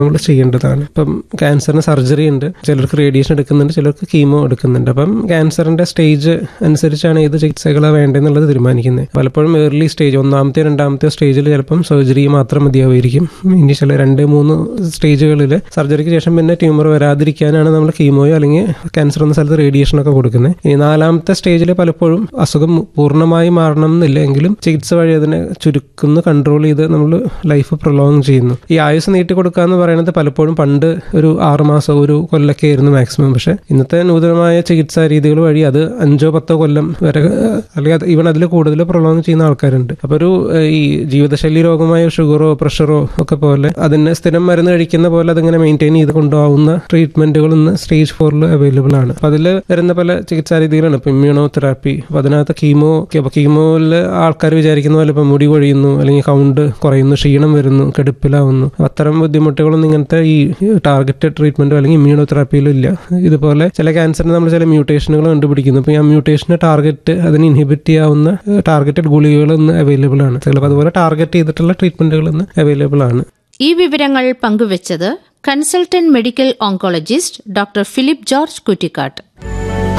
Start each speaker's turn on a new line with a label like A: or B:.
A: നമ്മൾ ചെയ്യേണ്ടതാണ് ഇപ്പം ക്യാൻസറിന് സർജറി ഉണ്ട് ചിലർക്ക് റേഡിയേഷൻ എടുക്കുന്നുണ്ട് ചിലർക്ക് കീമോ എടുക്കുന്നുണ്ട് അപ്പം ക്യാൻസറിന്റെ സ്റ്റേജ് അനുസരിച്ചാണ് ഏത് ചികിത്സകളാണ് വേണ്ടതെന്നുള്ളത് തീരുമാനിക്കുന്നത് പലപ്പോഴും ഏർലി സ്റ്റേജ് ഒന്നാമത്തെ രണ്ടാമത്തെ സ്റ്റേജിൽ ചിലപ്പം സർജറി മാത്രം മതിയാവുമായിരിക്കും ഇനി ചില രണ്ട് മൂന്ന് സ്റ്റേജുകളിൽ സർജറിക്ക് ശേഷം പിന്നെ ട്യൂമർ വരാതിരിക്കാനാണ് നമ്മൾ കീമോയോ അല്ലെങ്കിൽ ക്യാൻസർ എന്ന സ്ഥലത്ത് റേഡിയേഷൻ ഒക്കെ കൊടുക്കുന്നത് ഇനി നാലാമത്തെ സ്റ്റേജിൽ പലപ്പോഴും അസുഖം പൂർണ്ണമായി മാറണം എന്നില്ല എങ്കിലും ചികിത്സ വഴി അതിനെ ചുരുക്കുന്നു കൺട്രോൾ ചെയ്ത് നമ്മൾ ലൈഫ് പ്രൊലോങ് ചെയ്യുന്നു ഈ ആയുസ് നീട്ടി കൊടുക്കുക എന്ന് പറയുന്നത് പലപ്പോഴും പണ്ട് ഒരു ആറ് മാസം ഒരു കൊല്ലൊക്കെ ആയിരുന്നു മാക്സിമം പക്ഷെ ഇന്നത്തെ നൂതനമായ ചികിത്സാ രീതികൾ വഴി അത് അഞ്ചോ പത്തോ കൊല്ലം വരെ അല്ലെങ്കിൽ ഈവൻ അതിൽ കൂടുതൽ പ്രൊലോങ് ചെയ്യുന്ന ആൾക്കാരുണ്ട് അപ്പോൾ ഒരു ഏഹ്, ഈ ജീവിതശൈലി രോഗമായ ഷുഗറോ പ്രഷറോ ഒക്കെ പോലെ അതിന് സ്ഥിരം മരുന്ന് കഴിക്കുന്ന പോലെ അതിങ്ങനെ മെയിൻറ്റെയിൻ ചെയ്ത് കൊണ്ടുപോകുന്ന ട്രീറ്റ്മെന്റുകൾ ഇന്ന് സ്റ്റേജ് ഫോറിൽ അവൈലബിൾ ആണ് അപ്പോൾ അതിൽ വരുന്ന പല ചികിത്സാ രീതികളാണ് ഇപ്പം ഇമ്മ്യൂണോ തെറാപ്പി അപ്പോൾ അതിനകത്ത് കീമോ അപ്പോൾ കീമോയിൽ ആൾക്കാർ വിചാരിക്കുന്ന പോലെ ഇപ്പം മുടി കൊഴിയുന്നു അല്ലെങ്കിൽ കൗണ്ട് കുറയുന്നു ക്ഷീണം വരുന്നു കെടുപ്പിലാവുന്നു അത്തരം ബുദ്ധിമുട്ടുകളൊന്നും ഇങ്ങനത്തെ ഈ ടാർഗറ്റഡ് ട്രീറ്റ്മെന്റോ അല്ലെങ്കിൽ ഇമ്മ്യൂണോ തെറാപ്പിയിലോ ഇല്ല ഇതുപോലെ ചില ക്യാൻസറിന് നമ്മൾ ചില മ്യൂട്ടേഷനുകൾ കണ്ടുപിടിക്കുന്നു അപ്പോൾ ആ മ്യൂട്ടേഷന് ടാർഗറ്റ് അതിന് ഇൻഹിബിറ്റ് ചെയ്യാവുന്ന ടാർഗറ്റഡ് ഗുളികകൾ ഇന്ന് അവൈലബിൾ ആണ് ചിലപ്പോൾ അതുപോലെ ടാർഗറ്റ് ചെയ്തിട്ടുള്ള ട്രീറ്റ്മെന്റുകൾ ഇന്ന് അവൈലബിൾ ആണ്
B: ഈ വിവരങ്ങൾ പങ്കുവച്ചത് consultant medical oncologist doctor Philip George കുറ്റിക്കാട്ട്